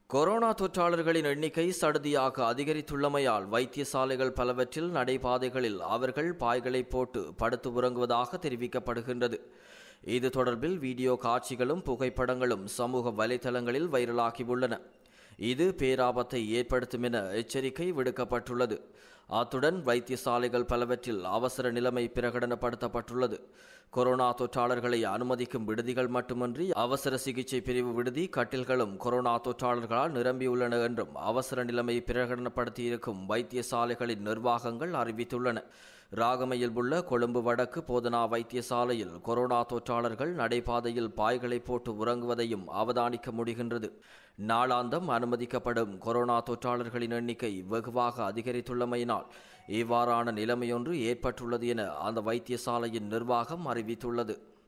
corona தொற்றாளர்களின் எண்ணிக்கை சடுதியாக அதிகரித்துள்ளமையால் வைத்தியசாலைகள் பலவற்றில் நடைபாதைகளில் அவர்கள் பாய்களை போட்டு படுத்து உறங்குவதாக தெரிவிக்கப்படுகின்றது இது தொடர்பில் வீடியோ காட்சிகளும் புகைப்படங்களும் சமூக வலைதளங்களில் வைரலாகியுள்ளன இது பேராபத்தை ஏற்படுத்தும் என எச்சரிக்கை விடுக்கப்பட்டுள்ளது அத்துடன் வைத்தியசாலைகள் பலவற்றில் அவசர நிலைமை பிரகடனப்படுத்தப்பட்டுள்ளது கொரோனா தொற்றாளர்களை அனுமதிக்கும் விடுதிகள் மட்டுமின்றி அவசர சிகிச்சை பிரிவு விடுதி கட்டில்களும் கொரோனா தொற்றாளர்களால் நிரம்பியுள்ளன என்றும் அவசர நிலைமை பிரகடனப்படுத்தியிருக்கும் வைத்தியசாலைகளின் நிர்வாகங்கள் அறிவித்துள்ளன ராகமையில் உள்ள கொழும்பு வடக்கு போதனா வைத்தியசாலையில் கொரோனா தொற்றாளர்கள் நடைபாதையில் பாய்களை போட்டு உறங்குவதையும் அவதானிக்க முடிகின்றது நாளாந்தம் அனுமதிக்கப்படும் கொரோனா தொற்றாளர்களின் எண்ணிக்கை வெகுவாக அதிகரித்துள்ளமையினால் இவ்வாறான நிலைமையொன்று ஏற்பட்டுள்ளது என அந்த வைத்தியசாலையின் நிர்வாகம் அறிவித்துள்ளது